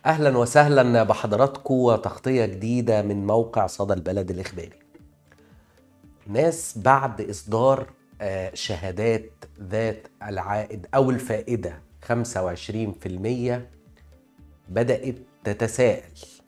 اهلا وسهلا بحضراتكم وتغطيه جديده من موقع صدى البلد الاخباري. ناس بعد اصدار آه، شهادات ذات العائد او الفائده 25% بدات تتساءل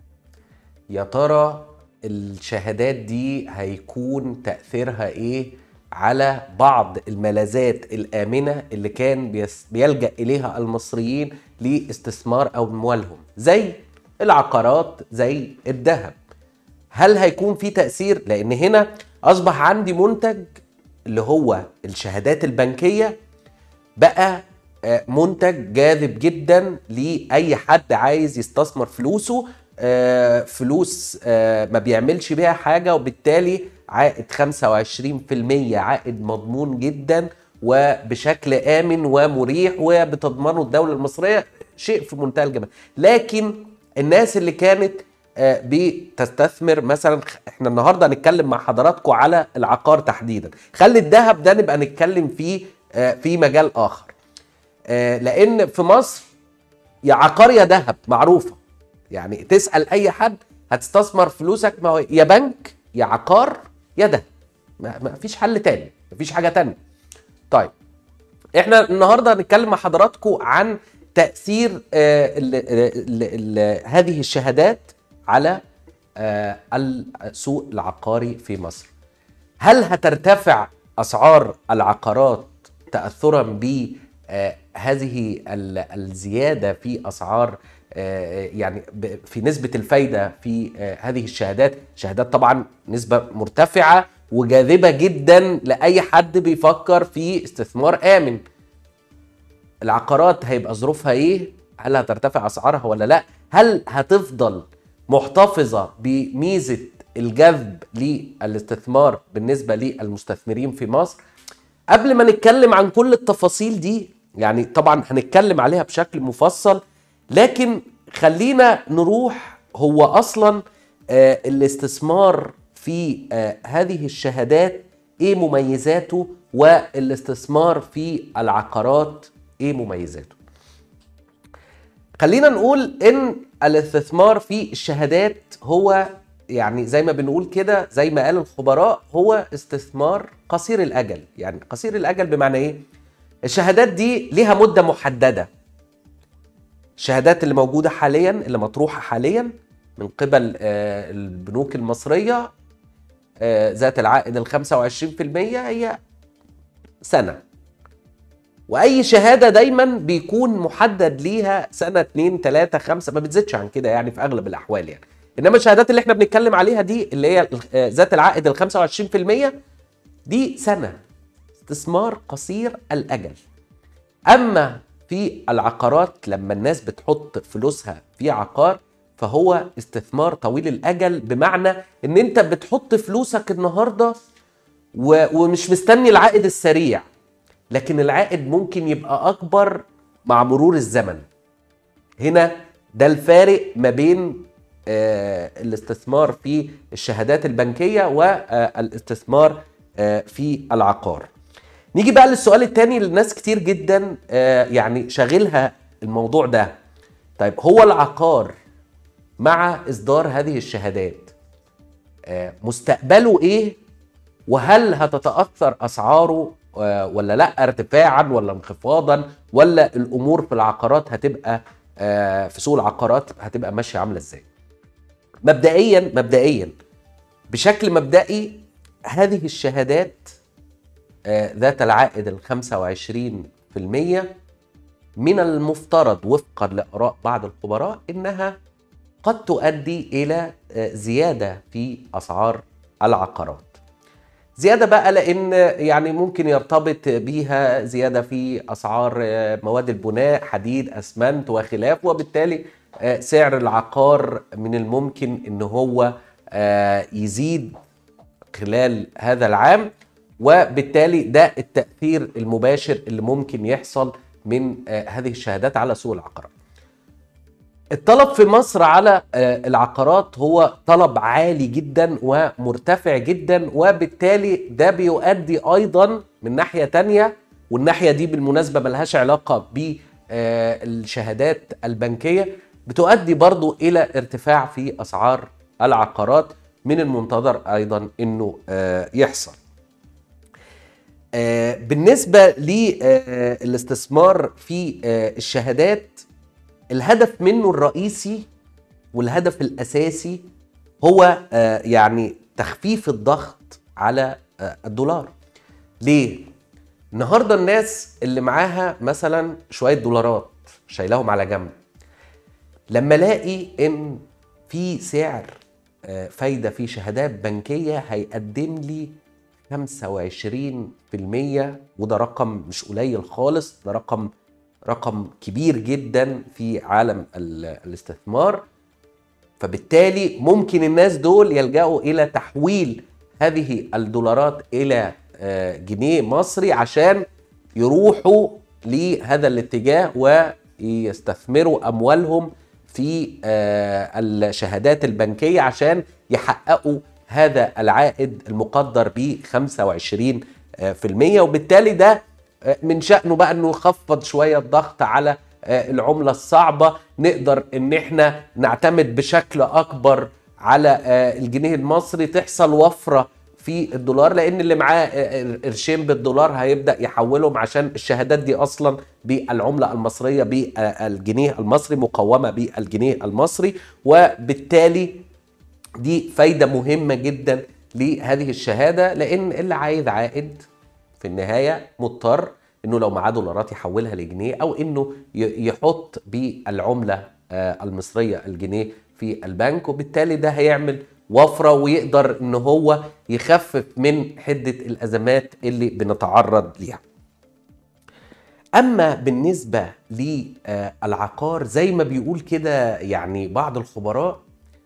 يا ترى الشهادات دي هيكون تاثيرها ايه على بعض الملاذات الامنه اللي كان بيس- بيلجا اليها المصريين لاستثمار اموالهم زي العقارات زي الذهب هل هيكون في تاثير لان هنا اصبح عندي منتج اللي هو الشهادات البنكيه بقى آه، منتج جاذب جدا لاي حد عايز يستثمر فلوسه آه، فلوس آه، ما بيعملش بيها حاجه وبالتالي عائد 25% عائد مضمون جدا وبشكل امن ومريح وبتضمنه الدوله المصريه شيء في منتهى الجمال لكن الناس اللي كانت آه، بتستثمر مثلا احنا النهارده هنتكلم مع حضراتكم على العقار تحديدا خلي الذهب ده نبقى نتكلم فيه آه، في مجال اخر آه، لان في مصر يا عقار يا ذهب معروفه يعني تسال اي حد هتستثمر فلوسك ما هو يا بنك يا عقار يا ذهب ما ما فيش حل تاني ما فيش حاجه تانية طيب احنا النهارده هنتكلم مع حضراتكم عن تاثير آه ال ال ال هذه الشهادات على آه السوق العقاري في مصر هل هترتفع اسعار العقارات تاثرا بهذه الزياده في اسعار آه، يعني ب- في نسبه الفايده في آه، هذه الشهادات شهادات طبعا نسبه مرتفعه وجاذبه جدا لاي حد بيفكر في استثمار امن العقارات هيبقى ظروفها ايه هل هترتفع اسعارها ولا لا هل هتفضل محتفظه بميزه الجذب للاستثمار بالنسبه للمستثمرين في مصر قبل ما نتكلم عن كل التفاصيل دي يعني طبعا هنتكلم عليها بشكل مفصل لكن خلينا نروح هو اصلا آه الاستثمار في آه هذه الشهادات ايه مميزاته والاستثمار في العقارات ايه مميزاته خلينا نقول ان الاستثمار في الشهادات هو يعني زي ما بنقول كده زي ما قال الخبراء هو استثمار قصير الاجل يعني قصير الاجل بمعنى ايه الشهادات دي ليها مده محدده الشهادات اللي موجوده حاليا اللي مطروحه حاليا من قبل آه، البنوك المصريه آه، ذات العائد ال 25% هي سنه واي شهاده دايما بيكون محدد ليها سنه 2 3 5 ما بتزيدش عن كده يعني في اغلب الاحوال يعني انما الشهادات اللي احنا بنتكلم عليها دي اللي هي آه، ذات العائد ال 25% دي سنه استثمار قصير الاجل اما في العقارات لما الناس بتحط فلوسها في عقار فهو استثمار طويل الاجل بمعنى ان انت بتحط فلوسك النهارده و... ومش مستني العائد السريع لكن العائد ممكن يبقى اكبر مع مرور الزمن هنا ده الفارق ما بين آه، الاستثمار في الشهادات البنكيه والاستثمار آه، في العقار نيجي بقى للسؤال التاني اللي الناس كتير جدا آه، يعني شاغلها الموضوع ده طيب هو العقار مع اصدار هذه الشهادات آه، مستقبله ايه وهل هتتاثر اسعاره آه، ولا لا ارتفاعا ولا انخفاضا ولا الامور في العقارات هتبقى آه، في سوق العقارات هتبقى ماشيه عامله ازاي مبدئيا مبدئيا بشكل مبدئي هذه الشهادات آه، ذات العائد ال 25% من المفترض وفقا لآراء بعض الخبراء إنها قد تؤدي إلى آه، زيادة في أسعار العقارات زيادة بقى لأن يعني ممكن يرتبط بيها زيادة في أسعار آه، مواد البناء حديد أسمنت وخلاف وبالتالي آه، سعر العقار من الممكن إن هو آه، يزيد خلال هذا العام وبالتالي ده التأثير المباشر اللي ممكن يحصل من آه، هذه الشهادات على سوق العقارات الطلب في مصر على آه، العقارات هو طلب عالي جدا ومرتفع جدا وبالتالي ده بيؤدي ايضا من ناحيه تانية والناحيه دي بالمناسبه ملهاش علاقه بالشهادات البنكيه بتؤدي برضو الى ارتفاع في اسعار العقارات من المنتظر ايضا انه آه، يحصل آه، بالنسبه للاستثمار في آه، الشهادات الهدف منه الرئيسي والهدف الاساسي هو يعني تخفيف الضغط على الدولار ليه النهارده الناس اللي معاها مثلا شويه دولارات شايلاهم على جنب لما الاقي ان في سعر آه، فايده في شهادات بنكيه هيقدم لي 25% وده رقم مش قليل خالص ده رقم رقم كبير جدا في عالم الاستثمار فبالتالي ممكن الناس دول يلجأوا إلى تحويل هذه الدولارات إلى آه، جنيه مصري عشان يروحوا لهذا الاتجاه ويستثمروا أموالهم في آه، الشهادات البنكية عشان يحققوا هذا العائد المقدر ب 25% وبالتالي ده آه، من شأنه بقى انه يخفض شوية الضغط على آه، العملة الصعبة نقدر ان احنا نعتمد بشكل اكبر على الجنيه المصري تحصل وفرة في الدولار لان اللي معاه قرشين بالدولار هيبدا يحولهم عشان الشهادات دي اصلا بالعمله المصريه بالجنيه المصري مقومه بالجنيه المصري وبالتالي دي فايده مهمه جدا لهذه الشهاده لان اللي عايز عائد في النهايه مضطر انه لو معاه دولارات يحولها لجنيه او انه يحط بالعمله المصريه الجنيه في البنك وبالتالي ده هيعمل وفرة ويقدر ان هو يخفف من حدة الازمات اللي بنتعرض ليها اما بالنسبة للعقار زي ما بيقول كده يعني بعض الخبراء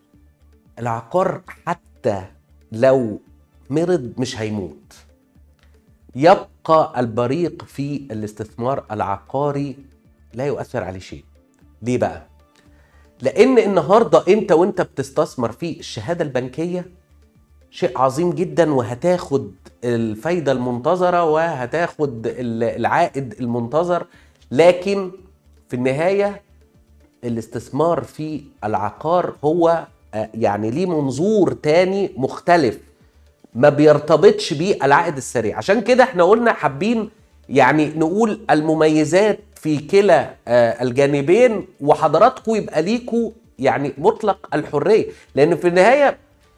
العقار حتى لو مرض مش هيموت يبقى البريق في الاستثمار العقاري لا يؤثر عليه شيء ليه بقى لان النهارده انت وانت بتستثمر في الشهاده البنكيه شيء عظيم جدا وهتاخد الفايده المنتظره وهتاخد العائد المنتظر لكن في النهايه الاستثمار في العقار هو آه، يعني ليه منظور تاني مختلف ما بيرتبطش بيه العائد السريع عشان كده احنا قلنا حابين يعني نقول المميزات في كلا آه، الجانبين وحضراتكم يبقى ليكوا يعني مطلق الحريه لان في النهايه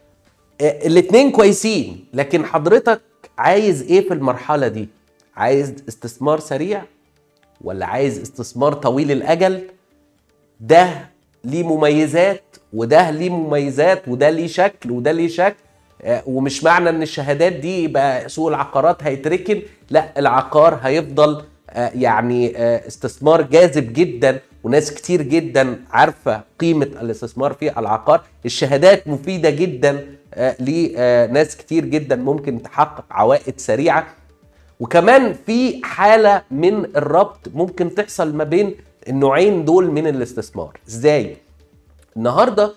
آه، الاثنين كويسين لكن حضرتك عايز ايه في المرحله دي عايز استثمار سريع ولا عايز استثمار طويل الاجل ده ليه مميزات وده ليه مميزات وده ليه شكل وده ليه شكل آه، ومش معنى ان الشهادات دي يبقى سوق العقارات هيتركن لا العقار هيفضل آه، يعني آه، استثمار جاذب جدا وناس كتير جدا عارفه قيمه الاستثمار في العقار الشهادات مفيده جدا لناس كتير جدا ممكن تحقق عوائد سريعه وكمان في حاله من الربط ممكن تحصل ما بين النوعين دول من الاستثمار ازاي النهارده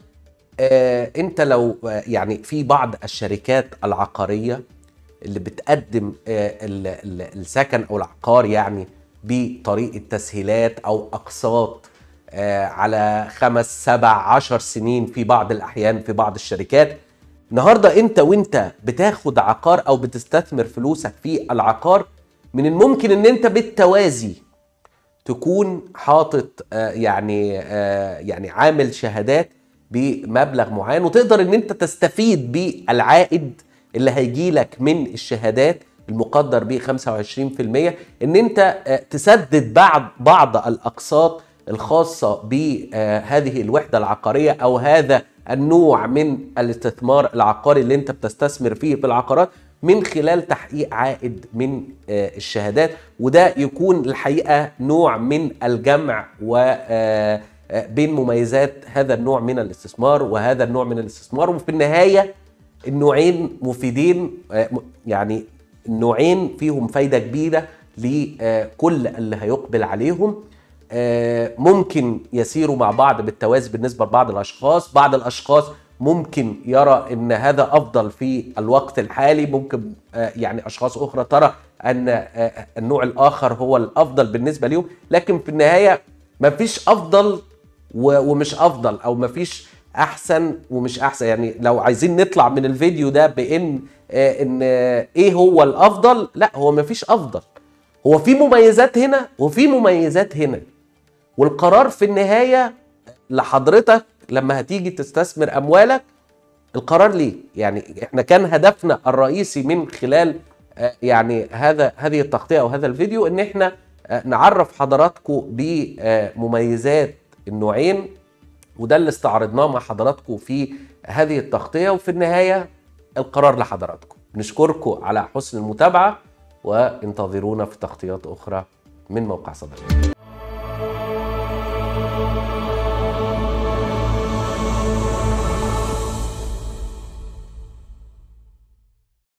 آه انت لو آه يعني في بعض الشركات العقاريه اللي بتقدم آه السكن او العقار يعني بطريقه تسهيلات او اقساط آه على خمس سبع عشر سنين في بعض الاحيان في بعض الشركات النهارده انت وانت بتاخد عقار او بتستثمر فلوسك في العقار من الممكن ان انت بالتوازي تكون حاطط آه يعني آه يعني عامل شهادات بمبلغ معين وتقدر ان انت تستفيد بالعائد اللي هيجي لك من الشهادات المقدر ب 25% ان انت آه، تسدد بعض بعض الاقساط الخاصه بهذه الوحده العقاريه او هذا النوع من الاستثمار العقاري اللي انت بتستثمر فيه في العقارات من خلال تحقيق عائد من آه، الشهادات وده يكون الحقيقه نوع من الجمع و آه، آه، بين مميزات هذا النوع من الاستثمار وهذا النوع من الاستثمار وفي النهايه النوعين مفيدين آه، يعني النوعين فيهم فايده كبيره لكل اللي هيقبل عليهم آه، ممكن يسيروا مع بعض بالتوازي بالنسبه لبعض الاشخاص بعض الاشخاص ممكن يرى ان هذا افضل في الوقت الحالي ممكن يعني اشخاص اخرى ترى ان النوع الاخر هو الافضل بالنسبه لهم لكن في النهايه ما فيش افضل و- ومش افضل او مفيش احسن ومش احسن يعني لو عايزين نطلع من الفيديو ده بان آه، ان آه، ايه هو الافضل لا هو مفيش افضل هو في مميزات هنا وفي مميزات هنا والقرار في النهايه لحضرتك لما هتيجي تستثمر اموالك القرار ليه يعني احنا كان هدفنا الرئيسي من خلال آه، يعني هذا هذه التغطيه او هذا الفيديو ان احنا آه، نعرف حضراتكم بمميزات النوعين وده اللي استعرضناه مع حضراتكم في هذه التغطيه وفي النهايه القرار لحضراتكم نشكركم على حسن المتابعه وانتظرونا في تغطيات اخرى من موقع صدى